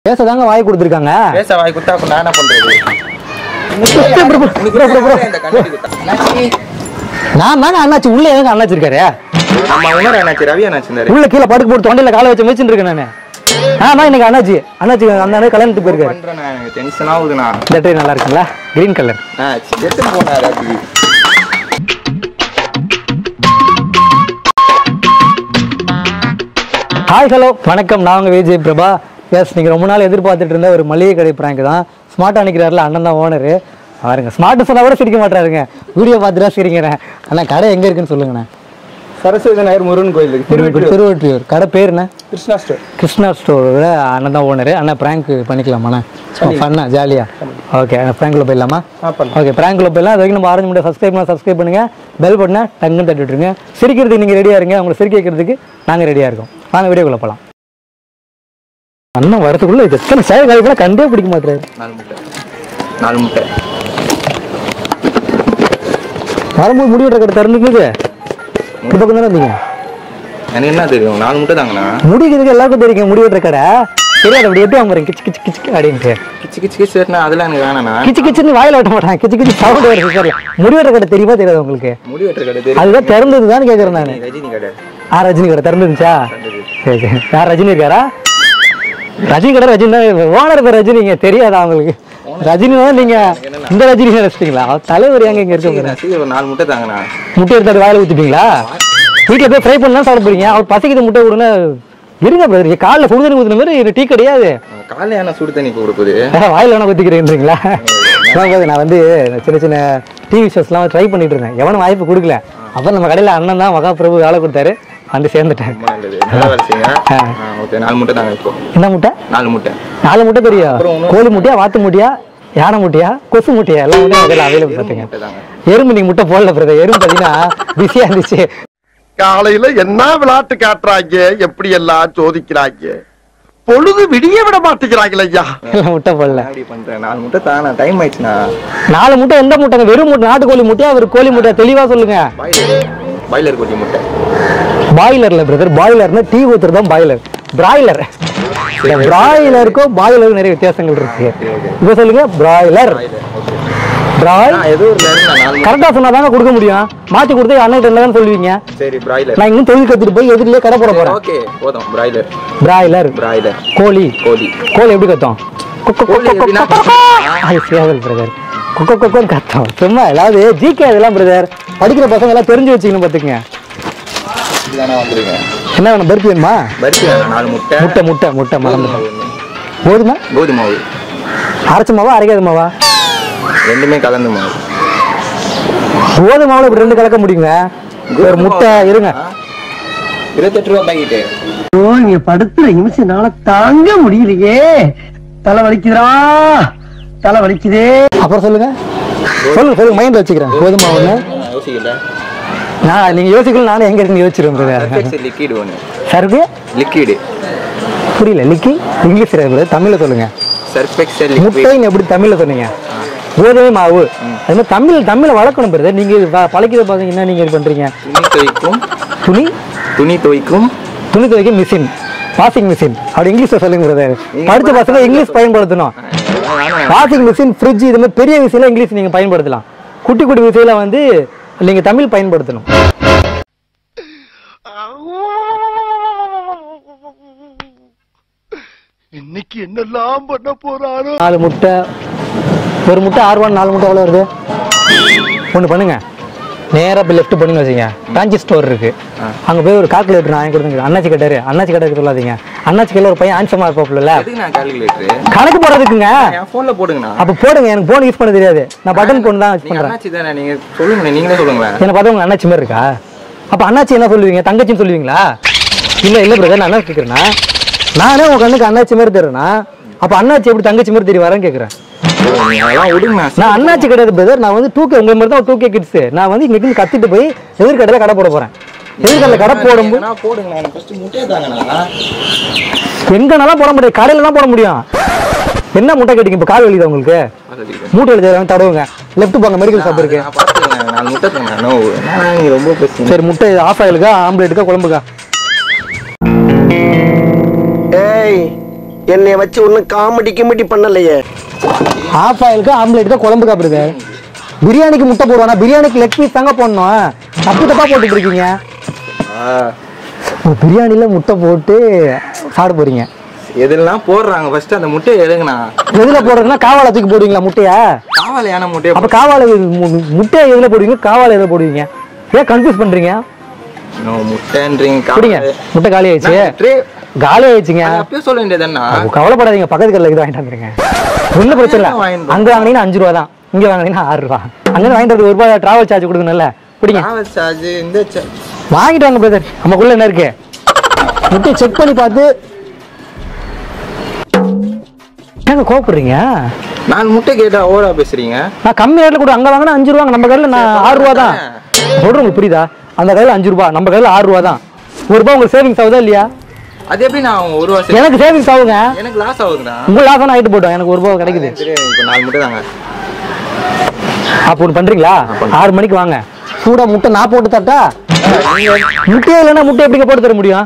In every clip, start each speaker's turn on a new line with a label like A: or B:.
A: பேசதாங்க வாய் கொடுத்துருக்காங்க
B: பேச வாய் குத்தா அப்ப நான் என்ன பண்றது
A: bro, bro,
B: உனக்கு
A: bro, bro, bro.
B: இந்த கண்ணாடி குத்தா.
A: நான் தாங்க அண்ணாச்சி உள்ள எதுங்க அண்ணாச்சி இருக்காரு
B: நம்ம உணர என்னாச்சு ரவி என்னாச்சு இருந்தாரு
A: உள்ள கீழே படுக்க போட்டு தொண்டையில காலை வச்சு வச்சுட்டு இருக்கேன் நானு ஆமா இன்னைக்கு அண்ணாச்சி அண்ணாச்சி அந்த அண்ணன் கல்யாணத்துக்கு போயிருக்காரு
B: பண்றேன் எனக்கு டென்ஷன் ஆகுதுண்ணா
A: இந்த ட்ரெயின் நல்லா இருக்குங்களா கிரீன் கலர்
B: ஆ எடுத்து போனாரு அப்படி
A: ஹாய் ஹலோ வணக்கம் நான் உங்கள் விஜய் பிரபா எஸ் நீங்கள் ரொம்ப நாள் எதிர்பார்த்துட்டு இருந்த ஒரு மளிகை கடை பிராங்க் தான் ஸ்மார்ட்டாக நிற்கிறாருல அண்ணன் தான் ஓனரு பாருங்க ஸ்மார்ட் சொன்னா கூட சிரிக்க மாட்டாருங்க வீடியோ பார்த்துட்டா சிரிக்கிறேன் அண்ணா கடை எங்கே இருக்குன்னு சொல்லுங்கண்ணே
B: சரஸ்வதி நாயர் முருகன் கோயிலுக்கு திருவள்ளூர்
A: திருவொற்றியூர் கடை பேருண்ணே
B: கிருஷ்ணா ஸ்டோர்
A: கிருஷ்ணா ஸ்டோரோட அண்ணன் தான் ஓனரு அண்ணா ப்ராங்க் பண்ணிக்கலாமாண்ணே ஃபன்னா ஜாலியாக ஓகே ப்ராங்க்ல போயிடலாமா
B: ஆ பண்ணலாம்
A: ஓகே ப்ராங்க்ல போயிடலாம் அது வரைக்கும் நம்ம ஆரஞ்சு முடிய சப்ஸ்கிரைப் பண்ண சப்ஸ்கிரைப் பண்ணுங்க பெல் பட்டனை டங்குன்னு தட்டி விட்டுருங்க சிரிக்கிறதுக்கு நீங்கள் ரெடியாக இருங்க உங்களை சிரிக்க வைக்கிறதுக்கு நாங்கள் ரெடியாக இருக்கோம் வாங்க வீடியோக்குள்ள போகலாம் அண்ணன் வரதுக்குள்ள இது எத்தனை சேவை காய்ப்புல கண்டே பிடிக்க மாட்டாரு
B: நாலு முட்டை நாலு முட்டை
A: வரும்போது முடி வெட்டுற கடை திறந்துக்குது இந்த பக்கம் தானே இருந்தீங்க
B: எனக்கு என்ன தெரியும் நாலு முட்டை தாங்கண்ணா
A: முடிக்கிறதுக்கு எல்லாருக்கும் தெரியும் முடி வெட்டுற கடை தெரியாது அப்படி எப்படி அவங்க கிச்சு கிச்சு கிச்சு அப்படின்ட்டு
B: கிச்சு கிச்சு கிச்சு வெட்டினா அதெல்லாம் எனக்கு வேணாண்ணா
A: கிச்சு கிச்சுன்னு வாயில ஓட்ட மாட்டாங்க கிச்சு கிச்சு சவுண்ட் வருது சார் முடி வெட்டுற கடை தெரியுமா தெரியாது உங்களுக்கு
B: முடி வெட்டுற கடை தெரியும்
A: அதுதான் திறந்தது தான் கேட்குறேன் நான்
B: ரஜினி கடை
A: ஆ ரஜினி கடை திறந்துருந்துச்சா சரி சரி யார் ரஜினி இருக்காரா ரஜினி கடை ரஜினி தான் ஓனர் பேர் ரஜினிங்க தெரியாதா அவங்களுக்கு ரஜினி தான் நீங்க இந்த ரஜினி நினைச்சிட்டீங்களா அவர் தலைவர் எங்க இங்க இருக்க
B: சீக்கிரம் சீக்கிரம் ஒரு நாலு முட்டை தாங்கண்ணா
A: முட்டை எடுத்து வாயில ஊத்திட்டீங்களா வீட்டுல போய் ஃப்ரை பண்ணலாம் சாப்பிட போறீங்க அவர் பசிக்குது முட்டை கொடுங்க இருங்க பிரதர் காலைல சுடுதண்ணி ஊத்துன மாதிரி இது டீ கிடையாது
B: காலைல என்ன சுடு தண்ணி கொடுக்குது
A: வாயில வேணா ஊத்திக்கிறேன்றீங்களா அதான் நான் வந்து சின்ன சின்ன டிவி ஷோஸ்லாம் ட்ரை பண்ணிட்டு இருந்தேன் எவனும் வாய்ப்பு கொடுக்கல அப்புறம் நம்ம கடையில அண்ணன் தான் மகாபிரபு வேலை கொடுத்தாரு வந்து சேர்ந்துட்டேன்
B: ரொம்ப நல்லது நல்லா வேலை செய்யுங்க ஓகே நாலு முட்டை தாங்க இப்போ
A: என்ன முட்டை
B: நாலு முட்டை
A: நாலு முட்டை தெரியும்
B: அப்புறம் இன்னொரு-
A: கோழி முட்டையா வாத்து முட்டையா யானை முட்டையா கொசு முட்டையா எல்லா முட்டையும் அதில் அவைலபிள் பார்த்துங்க
B: முட்டை தாங்க
A: எறும்பு நீங்க முட்டை போடல பிரதர் எறும்பு பார்த்தீங்கன்னா பிஸியாக இருந்துச்சு
C: காலையில என்ன விளையாட்டு காட்டுறாங்க எப்படி எல்லாம் சோதிக்கிறாங்க பொழுது விடிய விட மாட்டேங்கிறாங்களே ஐயா
A: எல்லாம் முட்டை போடல
B: அப்படி பண்றேன் நாலு முட்டை தானா டைம் ஆயிடுச்சுண்ணா
A: நாலு முட்டை எந்த முட்டைங்க வெறும் முட்டை நாட்டுக்கோழி முட்டையா ஒரு கோழி முட்டையா தெளிவா சொல்லுங்க
B: பாய்லர் பாய்லர் கோழி முட்டை
A: பாய்லர்ல பிரதர் பாய்லர்னா டீ ஊத்துறது தான் பாய்லர் பிராய்லர் பிராய்லருக்கும் பாய்லருக்கும் நிறைய வித்தியாசங்கள் இருக்கு இப்போ சொல்லுங்க பிராய்லர் பிராய்
B: நான் ஏதோ ஒரு நேரம் நான் நாலு முட்டை
A: கரெக்டா சொன்னாதாங்க கொடுக்க முடியும் மாத்தி கொடுத்து அண்ணன் தான் சொல்லுவீங்க
B: சரி பிராய்லர்
A: நான் இன்னும் தொழில் கத்துட்டு போய் எதிரிலே கடை போட போறேன்
B: ஓகே போதும் பிராய்லர்
A: பிராய்லர்
B: பிராய்லர்
A: கோழி
B: கோழி
A: கோழி எப்படி கத்தும் கொக்கு
B: கோழி
A: கொக்கு
B: எப்படின்னா?
A: கொக்கு கொக்கு. அது சேவல் பிரதர் கொக்கோ கொக்கோன்னு கத்தும் சும்மா ஏதாவது ஜிகே இதெல்லாம் பிரதர் படிக்கிற பசங்க எல்லாம் தெரிஞ்சு வச்சுக்கணும் பாத்துக்கங்க
B: இதுதானே வந்துருங்க
A: என்ன வேணும் பருப்பு வேணுமா
B: பருத்தி வேணாம் நாலு முட்டை
A: முட்டை முட்டை முட்டை மறந்து
B: கோதுமை ஒண்ணு.
A: கோதுமை
B: கோதுமை மாவு
A: அரைச்ச மாவா அரைக்காத மாவா
B: ரெண்டுமே கலந்து மாவு
A: கோதுமை மாவுல இப்படி ரெண்டு கலக்க முடியுங்க ஒரு முட்டை இருங்க
B: இருபத்தெட்டு ரூபா பாக்கெட்டு
D: ஐயோ நீங்க படுத்துற நிமிஷம்னால தாங்க முடியலையே தலை வலிக்குதுடா தலை வலிக்குதே
A: அப்புறம் சொல்லுங்க சொல்லுங்க சொல்லுங்க மைண்ட்ல வச்சுக்கிறேன் கோதுமை மாவு ஒண்ணு
B: நான் யோசிக்கல
A: நான் நீங்க யோசிக்கல நானும் எங்க இருக்குன்னு யோசிச்சிருவேன் பிரதர்
B: லிக்விட் ஒன்று
A: சருக்கு
B: லிக்விடு
A: புரியல லிக்கி இங்கிலீஷ் பிரதர் தமிழ்ல சொல்லுங்க
B: சர்ஃபெக்சல் லிக்விட்
A: முட்டைன்னு எப்படி தமிழ்ல சொன்னீங்க கோதுமை மாவு அது மாதிரி தமிழ் தமிழை வளர்க்கணும் பிரதர் நீங்க வ- பழக்கிறத பாத்தீங்கன்னா நீங்க இது பண்றீங்க
B: துணி துவைக்கும்
A: துணி
B: துணி துவைக்கும்
A: துணி துவைக்க மிஷின் வாஷிங் மிஷின் அப்படி இங்கிலீஷ்ல சொல்லுங்க பிரதர் படிச்ச பசங்க இங்கிலீஷ் பயன்படுத்தணும் வாஷிங் மிஷின் ஃப்ரிட்ஜ் இது மாதிரி பெரிய விஷயம் இங்கிலீஷ் நீங்க பயன்படுத்தலாம் குட்டி குட்டி விஷயம்ல வந்து நீங்க தமிழ் பயன்படுத்தணும்
C: இன்னைக்கு என்னெல்லாம் பண்ண போறாரோ
A: நாலு முட்டை ஒரு முட்டை ஆறு ரூபா நாலு முட்டை எவ்வளோ வருது ஒன்று பண்ணுங்க நேராக போய் லெஃப்ட் பண்ணுங்க வச்சுங்க டான்ச்சி ஸ்டோர் இருக்கு அங்கே போய் ஒரு கால்குலேட்டர் நான் வாங்கி கொடுத்துங்க அண்ணாச்சி கட்டாரு அண்ணாச்சி கட்டாருக்கு சொல்லாதீங்க அண்ணாச்சி கையில் ஒரு பையன் ஆன்சமா இருப்பாப்புல
B: எதுக்கு நான் கால்குலேட்டர்
A: கணக்கு போடுறதுக்குங்க
B: என் ஃபோனில் போடுங்கண்ணா
A: அப்போ போடுங்க எனக்கு போன் யூஸ் பண்ண தெரியாது நான் பட்டன் போன் தான் யூஸ்
B: நீங்க
A: பண்ணுறேன்
B: அண்ணாச்சி தானே நீங்க சொல்லுங்க நீங்களே சொல்லுங்களேன்
A: என்னை பார்த்தா உங்க அண்ணாச்சி மாதிரி இருக்கா அப்போ அண்ணாச்சி என்ன சொல்லுவீங்க தங்கச்சின்னு சொல்லுவீங்களா இல்லை இல்லை பிரதர் நான் என்ன கேட்குறேன்னா நானே உங்க கண்ணுக்கு அண்ணாச்சி மாதிரி தெரியுறேன்னா அப்போ அண்ணாச்சி எப்படி தங்கச்சி மாதிரி தெரிய வரேன்னு கேட்குறேன்
B: நீங்க அதெல்லாம் விடுங்கண்ணா
A: நான் அண்ணாச்சி கிடையாது பிரதர் நான் வந்து டூ கே உங்க மாதிரி தான் டூ கே கிட்ஸ் நான் வந்து இங்க இருந்து கத்திட்டு போய் எதிர்கடையில கடை போட போறேன் எதிர்கடையில கடை போடும்போது
B: எங்கன்னா போடுங்கண்ணா எனக்கு ஃபர்ஸ்ட் முட்டையை தாங்கண்ணா
A: எங்கனாலும் போட முடியாது கடையில தான் போட முடியும் என்ன முட்டை கேட்டீங்க இப்போ கால் வலிக்குதா உங்களுக்கு
B: பார்த்துக்கிறேன்.
A: மூட்டை எழுதி தடவுங்க லெஃப்ட் போங்க மெடிக்கல் ஷாப் இருக்கு
B: நான் பார்த்துக்கிறேன் நாலு முட்டை தாங்க நோ நான் நீங்க ரொம்ப பேசுங்க
A: சரி முட்டை ஆஃப் ஆயிலுக்கா ஆம்லேட்டுக்கா குழம்புக்கா
C: ஏய்
D: என்னைய வச்சு ஒன்னும் காமெடி கிமெடி பண்ணலையே
A: ஆஃப் ஆயிலுக்கு ஆம்லேட் தான் குழம்பு காப்பிடுது பிரியாணிக்கு முட்டை போடுவானா பிரியாணிக்கு லெக் பீஸ் தாங்க போடணும் தப்பு தப்பா போட்டுட்டு இருக்கீங்க ஒரு பிரியாணில முட்டை போட்டு சாப்பிட போறீங்க
B: எதெல்லாம் போடுறாங்க ஃபர்ஸ்ட் அந்த முட்டையை எடுங்கண்ணா
A: எதுல போடுறதுன்னா காவாலை தூக்கி போடுவீங்களா முட்டைய
B: காவலையான முட்டையை
A: அப்ப காவாலை மு- முட்டையை எதுல போடுவீங்க காவாலை எதுல போடுவீங்க ஏன் கன்ஃபியூஸ் பண்றீங்க
B: நோ முட்டைன்றீங்க
A: குடிங்க முட்டை காலி ஆயிடுச்சு
B: ட்ரே
A: காலி ஆயிடுச்சுங்க
B: அப்பயே சொல்ல வேண்டியதுன்னா
A: கவலைப்படாதீங்க பக்கத்து கல்ல இது வாங்கிட்டு வந்துருங்க ஒன்றும் பிரச்சனை இல்லை
B: வாங்கிட்டு
A: அங்க வாங்கினீங்கன்னா அஞ்சு ரூபா தான் இங்க வாங்கினீங்கன்னா ஆறு ரூபா அங்க வாங்கிட்டு வந்து ஒரு ரூபாய் டிராவல் சார்ஜ் கொடுக்கணும்ல பிடிங்க
B: டிராவல் சார்ஜ் இந்த cha-
A: வாங்கிட்டு வாங்க பிரதர் நமக்குள்ள என்ன இருக்கு முட்டையை செக் பண்ணி பார்த்து ஏங்க கோவப்படுறீங்க
B: நாலு முட்டை கேட்டா ஓவரா பேசுறீங்க
A: நான் கம்மி ரேட்ல கூட அங்க வாங்கினா அஞ்சு ரூபாங்க நம்ம கையில நான் ஆறு ரூபா தான் சொல்றேன் உங்களுக்கு புரியுதா அந்த கையில அஞ்சு ரூபா நம்ம கையில ஆறு ரூபா தான் ஒரு ரூபா உங்களுக்கு சேவிங்ஸ் ஆகுதா இல்லையா
B: அது எப்படி நான் ஒரு வருஷம்
A: எனக்கு சேவிங்ஸ் ஆகுங்க
B: எனக்கு லாஸ் ஆகுதுண்ணா
A: உங்க லாபம் ஆயிட்டு போட்டோம் எனக்கு ஒரு ரூபா கிடைக்குது
B: சரி இப்போ நாலு முட்டை தாங்க
A: அப்போ ஒன்று பண்றீங்களா ஆறு மணிக்கு வாங்க சூடா முட்டை நான் போட்டு தட்டா முட்டையே இல்லைன்னா முட்டை எப்படிங்க போட்டு தர முடியும்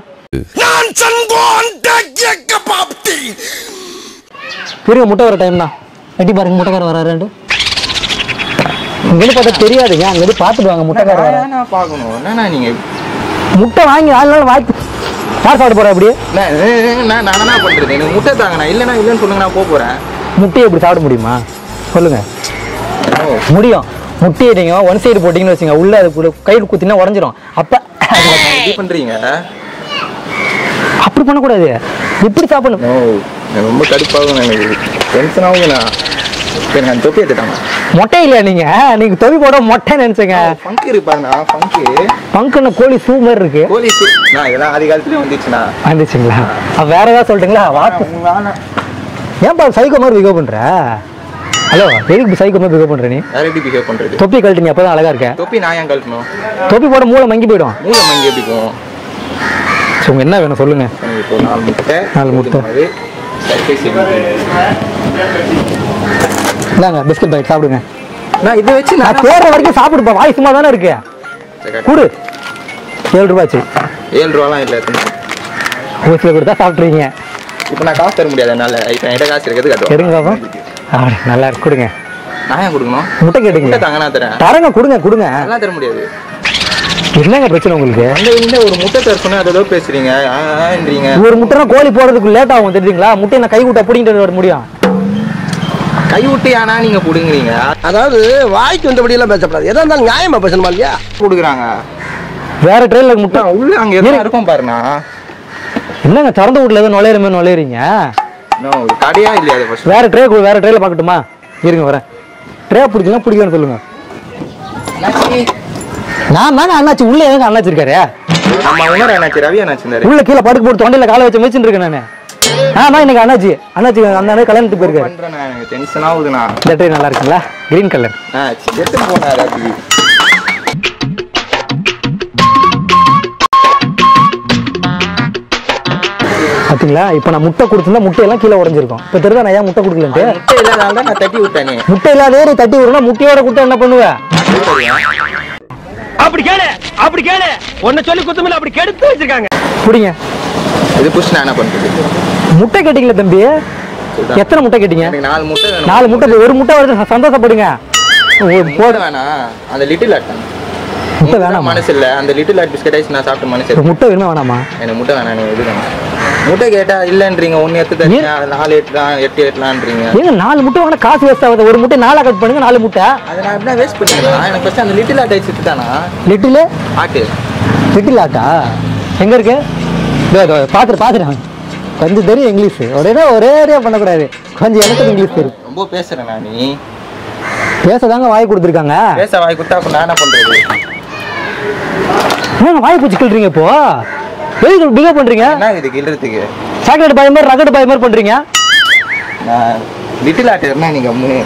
A: இருங்க முட்டை வர டைம் தான் வெட்டி பாருங்க முட்டைக்கார வராருன்ட்டு இங்கிருந்து பார்த்தா தெரியாதுங்க அங்கிருந்து பார்த்துட்டு வாங்க முட்டைக்கார வர
B: நான் பார்க்கணும் என்னண்ணா நீங்க
A: முட்டை வாங்கி நாலு நாள் வாய்ப்பு யார் சாப்பிட போறா அப்படியே
B: நான் நான் நான் என்ன பண்றது எனக்கு முட்டை தாங்கண்ணா இல்லைண்ணா இல்லைன்னு சொல்லுங்க நான் போக போறேன்
A: முட்டையை எப்படி சாப்பிட முடியுமா சொல்லுங்க
B: ஓ,
A: முடியும் முட்டையை நீங்க ஒன் சைடு போட்டீங்கன்னு வச்சுங்க உள்ள அது கூட கையில் குத்தினா உடஞ்சிரும் அப்ப
B: இப்படி பண்றீங்க
A: அப்படி பண்ணக்கூடாது இப்படி சாப்பிடணும்
B: ஓ எனக்கு ரொம்ப கடுப்பாகும் எனக்கு டென்ஷன் ஆகுதுண்ணா எனக்கு அந்த தொப்பி எடுத்துட்டாங்க
A: மொட்டை இல்லையா நீங்க நீங்க தொவி போட மொட்டை நினைச்சீங்க
B: ஃபங்க் இருப்பாருண்ணா ஃபங்க்கு
A: பங்குன கோழி சூ மாதிரி இருக்கு
B: கோலி சு நான் இதெல்லாம் ஆதி காலத்துலேயே வந்துச்சுண்ணா
A: வந்துச்சுங்களா அப்ப வேற ஏதாவது சொல்லிட்டுங்களா வாக்கு ஏன்பா சைக்கோ மாதிரி பிகேவ் பண்ற ஹலோ எதுக்கு சைக்கோ மாதிரி பிகேவ் பண்ற நீ
B: வேற எப்படி பிஹேவ் பண்றது
A: தொப்பி கழட்டுங்க அப்பதான் அழகா இருக்க
B: தொப்பி நான் ஏன் கழட்டணும்
A: தொப்பி போட மூளை மங்கி போயிடும்
B: மூளை மங்கி எப்படி போகும்
A: சரி, உங்க என்ன வேணும் சொல்லுங்க
B: எனக்கு இப்போ நாலு முட்டை
A: நாலு முட்டை.
B: கோதுமை மாவு, சர்க்கரை சீனி.
A: இந்தாங்க பிஸ்கட் பாக்கெட் சாப்பிடுங்க
B: நான் இதை வச்சு
A: நான்
B: நான்
A: தேடுற வரைக்கும் சாப்பிடுப்பா வாய் சும்மா தானே இருக்கு கூடு ஏழு ரூபாச்சு
B: ஏழு ரூபாலாம் இல்லை
A: ஒரு சில கொடுத்தா சாப்பிட்றீங்க
B: இப்போ நான் காசு தர முடியாது என்னால இப்போ என்கிட்ட காசு இருக்கிறது
A: எடுங்க
B: கட்டுவோம்
A: பாப்போம் அப்படி நல்லா இருக்கு கொடுங்க
B: நான் ஏன் கொடுக்கணும்
A: முட்டை கேட்டுங்க
B: முட்டை தாங்க நான் தரேன்
A: தரங்க கொடுங்க கொடுங்க
B: அதெல்லாம் தர முடியாது
A: என்னங்க பிரச்சனை உங்களுக்கு
B: அந்த இந்த ஒரு முட்டை தர சொன்னா அதோ பேசுறீங்க ஆ, ஆன்றீங்க
A: ஒரு முட்டைனா கோழி போடுறதுக்கு லேட் ஆகும் தெரியுங்களா முட்டையை நான் கை விட்டா பிடிங்கிட்டு வர முடியும்
B: கை விட்டு ஆனா நீங்க புடுங்குறீங்க
D: அதாவது வாய்க்கு வந்தபடி எல்லாம் பேசப்படாது எதா இருந்தாலும் நியாயமா பேசணுமா இல்லையா
B: புடுங்குறாங்க
A: வேற ட்ரெயின்ல முட்டை
B: நான் உள்ள அங்க எதுவும் இருக்கும் பாருண்ணா
A: என்னங்க திறந்த வீட்டுல எதுவும் நுழையிற மாதிரி நுழையிறீங்க
B: இன்னும் ஒரு கடையா இல்லையா அது ஃபர்ஸ்ட்
A: வேற ட்ரே வேற ட்ரேல பார்க்கட்டுமா இருங்க வரேன் ட்ரே பிடிக்கலாம் பிடிக்கலன்னு சொல்லுங்க நான் தாங்க அண்ணாச்சி உள்ள எதுங்க அண்ணாச்சி இருக்காரு
B: நம்ம உணர என்னாச்சு ரவி என்னாச்சு இருந்தாரு
A: உள்ள கீழே படுக்க போட்டு தொண்டையில காலை வச்சு வச்சுட்டு இருக்கேன் நானு ஆமா இன்னைக்கு அண்ணாச்சி அண்ணாச்சி அந்த அண்ணா கல்யாணத்துக்கு போயிருக்காரு
B: பண்றேன் எனக்கு டென்ஷன் ஆகுதுண்ணா
A: இந்த ட்ரே நல்லா இருக்குங்களா கிரீன் கலர்
B: ஆ எடுத்து போனாரு அது
A: பாத்தீங்களா இப்போ நான் முட்டை கொடுத்துருந்தா முட்டையெல்லாம் கீழே உடஞ்சிருக்கும் இப்போ தெரியுதா நான் ஏன் முட்டை கொடுக்கலன்ட்டு
B: முட்டை இல்லாதனால தான் நான் தட்டி விட்டேனே
A: முட்டை இல்லாதே நீ தட்டி விடணும் முட்டையோட கொடுத்தா என்ன பண்ணுவ
D: அப்படி கேளு அப்படி கேளு உன்னை சொல்லி குத்தமில்ல அப்படி கெடுத்து வச்சிருக்காங்க
A: குடிங்க
B: இது புஷ் நான் என்ன பண்றது
A: முட்டை கேட்டீங்களா தம்பி எத்தனை முட்டை கேட்டீங்க
B: எனக்கு நாலு முட்டை வேணும்
A: நாலு முட்டை போய் ஒரு முட்டை வருது சந்தோஷப்படுங்க ஒரு
B: போட வேணாம் அந்த லிட்டில் ஆட்
A: முட்டை வேணாமா
B: மனசு இல்ல அந்த லிட்டில் ஆட் பிஸ்கட் ஐஸ் நான் சாப்பிட்ட மனசு
A: ஒரு
B: இருக்கு.
A: முட்டை வேணுமா வேணாமா
B: எனக்கு முட்டை வேணாம் எனக்கு இது வேணாம் முட்டை கேட்டா இல்லன்றீங்க ஒன்னு எத்து தரீங்க நாலு எட்டுலாம் எட்டு எட்டுலான்றீங்க
A: ஏங்க நாலு முட்டை வாங்கினா காசு வேஸ்ட் ஆகுது ஒரு முட்டை நாலா கட் பண்ணுங்க நாலு முட்டை
B: அதை நான் எப்படின்னா வேஸ்ட் பண்ணிக்கலாம் எனக்கு ஃபர்ஸ்ட் அந்த லிட்டில் ஆட் ஐஸ் தானா
A: லிட்டில்
B: ஆட்டு
A: லிட்டில் ஆட்டா எங்க இருக்கு இதோ, இதோ, பாத்துட்டு பாத்துட்டு கொஞ்சம் தெரியும் இங்கிலீஷ் ஒரே ஒரே ஒரே பண்ணக்கூடாது கொஞ்சம் எனக்கு இங்கிலீஷ் தெரியும்
B: ரொம்ப பேசுறேன் நான் நீ
A: பேசதாங்க வாய் கொடுத்துருக்காங்க
B: பேச வாய் கொடுத்தா அப்ப நான் என்ன பண்றது
A: ஏங்க வாய் பூச்சி கிள்றீங்க இப்போ எதுக்கு பிகேவ் பண்றீங்க
B: என்ன இது கிள்றதுக்கு
A: சாக்லேட் பாய் மாதிரி ரகட் பாய் மாதிரி பண்றீங்க
B: நான் லிட்டில் ஆட் இருந்தா நீங்க மூணு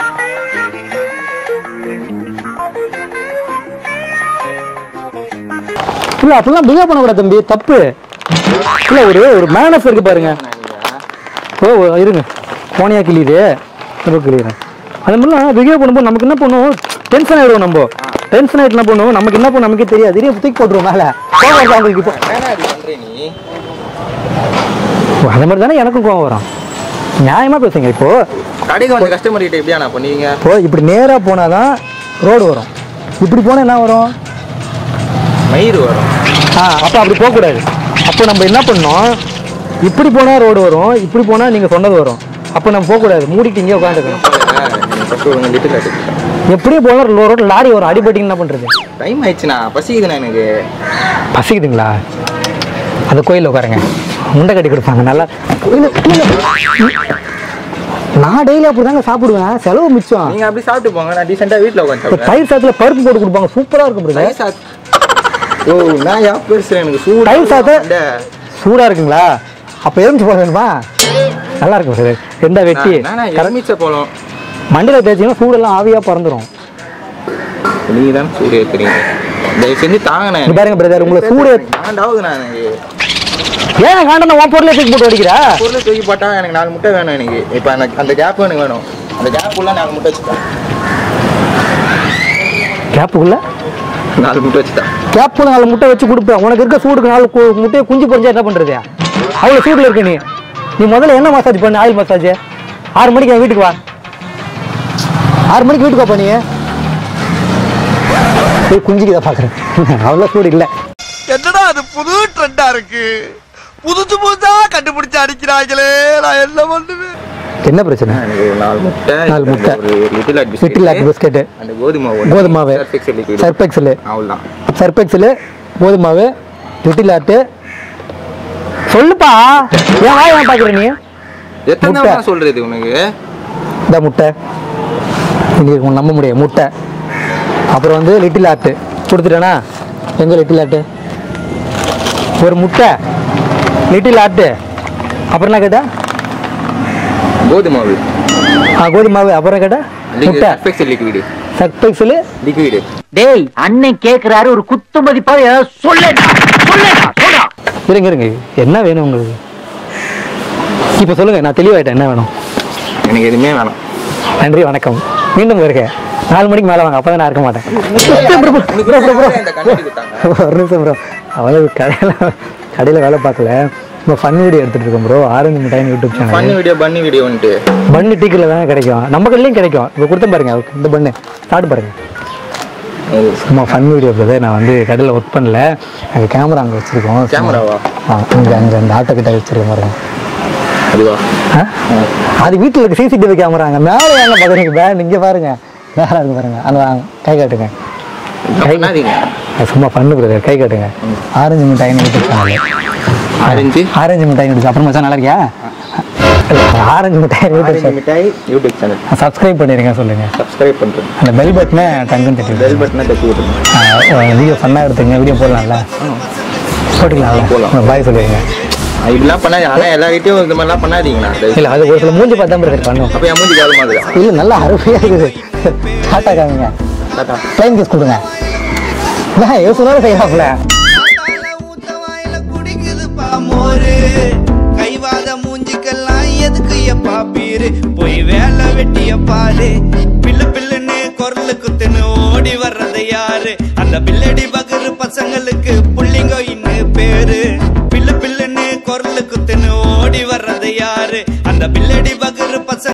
A: இல்ல அப்படிலாம் பிகேவ் பண்ணக்கூடாது தம்பி தப்பு இல்ல ஒரு ஒரு மேனஸ் இருக்கு பாருங்க ஓ ஓ, இருங்க போனியா கிளியுது ரொம்ப கிளியுறேன் அது மாதிரிலாம் பிகேவ் பண்ணும்போது நமக்கு என்ன பண்ணுவோம் டென்ஷன் ஆயிடுவோம் நம்ம டென்ஷன் ஆயிட்டு என்ன பண்ணுவோம் நமக்கு என்ன பண்ணும் நமக்கே தெரியாது இதே தூக்கி போட்டுருவோம் மேல கோவம் வருது அவங்களுக்கு இப்போ
B: வேணா இது பண்ற நீ
A: அந்த மாதிரி தானே எனக்கும் கோவம் வரும் நியாயமாக பேசுங்க இப்போ
B: கடைக்கு வந்து கஸ்டமர் கிட்ட எப்படியா நான் பண்ணுவீங்க
A: இப்போ இப்படி நேராக போனால் தான் ரோடு வரும் இப்படி போனால் என்ன வரும்
B: மயிர் வரும்
A: ஆ அப்போ அப்படி போகக்கூடாது அப்போ நம்ம என்ன பண்ணோம் இப்படி போனால் ரோடு வரும் இப்படி போனால் நீங்கள் சொன்னது வரும் அப்போ நம்ம போகக்கூடாது மூடிட்டு இங்கே உட்காந்துக்கணும்
B: நீங்கள் ஃபஸ்ட்டு ஒரு லிட்டர் கட்டுங்க
A: எப்படியும் போனால் ரோட்டில் லாரி வரும் அடிபட்டிங்க என்ன பண்ணுறது
B: டைம் ஆயிடுச்சுண்ணா பசிக்குதுண்ணா எனக்கு
A: பசிக்குதுங்களா அந்த கோயிலில் உட்காருங்க முண்டை கட்டி கொடுப்பாங்க நல்லா இல்ல, இல்ல, இல்ல. நான் டெய்லி அப்படி தாங்க சாப்பிடுவேன் செலவு மிச்சம்
B: நீங்கள் அப்படி சாப்பிட்டு போங்க நான் டீசெண்டாக வீட்டில் உட்காந்து
A: இந்த
B: சாப்பிடுவேன்
A: தயிர் சாதத்தில் பருப்பு போட்டு கொடுப்பாங்க சூப்பராக இருக்கும் brother.
B: தயிர் சாத் ஓ நான் யா பெருசு எனக்கு சூடு
A: தயிர் சாதத்தை
B: இந்த
A: சூடாக இருக்குங்களா அப்போ எரிஞ்சு போட வேணுமா நல்லா இருக்கும் சார் எந்த வெட்டி
B: நான் எலுமிச்சை போலும்
A: மண்டியில் தேய்ச்சிங்கன்னா சூடெல்லாம் ஆவியாக பறந்துடும்
B: நீங்க தான் சூடு ஏற்றுறீங்க தயவு செஞ்சு தாங்கண்ணே
A: இங்க பாருங்க பிரதர் உங்களுக்கு சூடு
B: ஆண்டாவதுண்ணா எனக்கு
A: ஏன் காண்டன உன் பொருளை தூக்கி போட்டு அடிக்கிற
B: பொருள் தூக்கி போட்டா எனக்கு நாலு முட்டை வேணும் எனக்கு இப்போ எனக்கு அந்த கேப் எனக்கு வேணும் அந்த கேப் உள்ள நாலு முட்டை வச்சுட்டேன்
A: கேப்புக்குள்ள
B: நாலு முட்டை வச்சுட்டேன்
A: கேப்புல நாலு முட்டை வச்சு கொடுப்பேன் உனக்கு இருக்க சூடுக்கு நாலு கு- முட்டையை குஞ்சு பொறிஞ்சா என்ன பண்றது அவ்வளோ சூடில் இருக்க நீ நீ முதல்ல என்ன மசாஜ் பண்ணு ஆயில் மசாஜ் ஆறு மணிக்கு என் வீட்டுக்கு வா ஆறு மணிக்கு வீட்டுக்கு வாப்பா நீ போய் குஞ்சுக்கு தான் பார்க்குறேன் அவ்வளோ சூடு இல்லை
C: என்னடா அது புது ட்ரெண்டா இருக்கு புதுசு புதுசா கண்டுபிடிச்சு அடிக்கிறாங்களே நான் என்ன பண்ணுவேன்
A: என்ன பிரச்சனை
B: எனக்கு ஒரு நாலு முட்டை
A: நாலு முட்டை.
B: ஒரு little heart
A: little heart biscuit
B: அந்த கோதுமை
A: கோதுமை மாவு. சர்பெக்ஸில்
B: அவ்வளோதான்
A: சர்பெக்ஸில் கோதுமை மாவு லிட்டில் ஆட்டு சொல்லுப்பா ஏன் வாய் ஏன் பார்க்குற நீ
B: எத்தனை
A: முட்டை.
B: தான் சொல்றது உனக்கு
A: இந்த முட்டை இன்னைக்கு உன் நம்ப முடியாது முட்டை அப்புறம் வந்து லிட்டில் ஆட்டு கொடுத்துட்டேனா எங்கே லிட்டில் ஆட்டு ஒரு முட்டை லிட்டில் ஆட்டு அப்புறம் என்ன கேட்டா
B: கோதுமை மாவு
A: ஆ கோதுமை மாவு அப்புறம் கேட்டா முட்டை
B: லிக்விடு
A: சர்பெக்ஸில்
B: லிக்விடு
E: டேய் அண்ணன் கேக்குறாரு ஒரு குத்து மதிப்பா ஏதாவது சொல்லேடா சொல்லேடா சொல்றா
A: இருங்க இருங்க என்ன வேணும் உங்களுக்கு இப்போ சொல்லுங்கள் நான் தெளிவாயிட்டேன் என்ன வேணும்
B: எனக்கு எதுவுமே வேணாம்
A: நன்றி வணக்கம் மீண்டும் வருக நாலு மணிக்கு மேலே வாங்க அப்போ தான் நான் இருக்க மாட்டேன்
B: உனக்கு இந்த கண்ணாடி கொடுத்தாங்க
A: ஒரு நிமிஷம் ப்ரோ அவ்வளவு கடையில் கடையில் வேலை பார்க்கல இப்போ ஃபன் வீடியோ எடுத்துகிட்டு இருக்கோம் ப்ரோ ஆரஞ்சு மிட்டாயின் யூடியூப் சேனல்
B: பண்ணி வீடியோ பண்ணி வீடியோ வந்துட்டு
A: பண்ணு டீக்கில் தான் கிடைக்கும் நம்ம கடையிலையும் கிடைக்கும் இப்போ கொடுத்த பாருங்க இந்த பண்ணு சாப்பிட்டு பாருங்க சும்மா ஃபன் வீடியோ பிரதர் நான் வந்து கடையில் ஒர்க் பண்ணல அங்கே கேமரா அங்கே வச்சுருக்கோம்
B: கேமராவா
A: ஆ இங்கே அங்கே அந்த ஆட்டோ கிட்ட வச்சுருக்கோம் பாருங்க
B: அதுவா
A: ஆ? அது வீட்டில் இருக்க சிசிடிவி கேமராங்க மேலே ஏங்க பார்க்குறீங்க பேண்ட் இங்கே பாருங்க மேலே இருக்கு பாருங்க அந்த வாங்க கை காட்டுங்க கை
B: பண்ணாதீங்க
A: அது சும்மா பண்ணு பிரதர் கை காட்டுங்க ஆரஞ்சு மிட்டாயின்னு யூடியூப் சேனல்
B: ஆரஞ்சு
A: ஆரஞ்சு மிட்டாய் யூடியூப் அப்புறம் மச்சான் நல்லா இருக்கியா ஆரஞ்சு மிட்டாய் யூடியூப்
B: ஆரஞ்சு மிட்டாய் யூடியூப் சேனல்
A: சப்ஸ்கிரைப் பண்ணிருங்க சொல்லுங்க
B: சப்ஸ்கிரைப் பண்ணுறேன்
A: அந்த பெல் பட்டனை டங்குன்னு தட்டி
B: பெல் பட்டனை தட்டி விட்டுருங்க
A: வீடியோ ஃபன்னாக எடுத்துங்க வீடியோ போடலாம்ல போட்டுக்கலாம்ல
B: போடலாம்.
A: பாய் சொல்லுவீங்க
B: இப்படிலாம் பண்ணாது ஆனால் எல்லார்கிட்டையும் இந்த மாதிரிலாம் பண்ணாதீங்கண்ணா
A: இல்லை அது ஒரு சில மூஞ்சி பார்த்தா பிரதர் பண்ணும்
B: அப்போ என் மூஞ்சி கேள மாதிரி
A: இல்லை நல்லா அருமையாக இருக்குது டாட்டா காமிங்க
B: டாட்டா
A: ப்ளைன் கிஸ் கொடுங்க நான் யோசனை செய்யறாப்புல
F: காட்டால ஊத்த வாயில குடிக்குதுப்பா மோரு கைவாத மூஞ்சிக்கெல்லாம் எதுக்கு எப்பா பீரு போய் வேலை வெட்டிய பாரு பில்லு பில்லு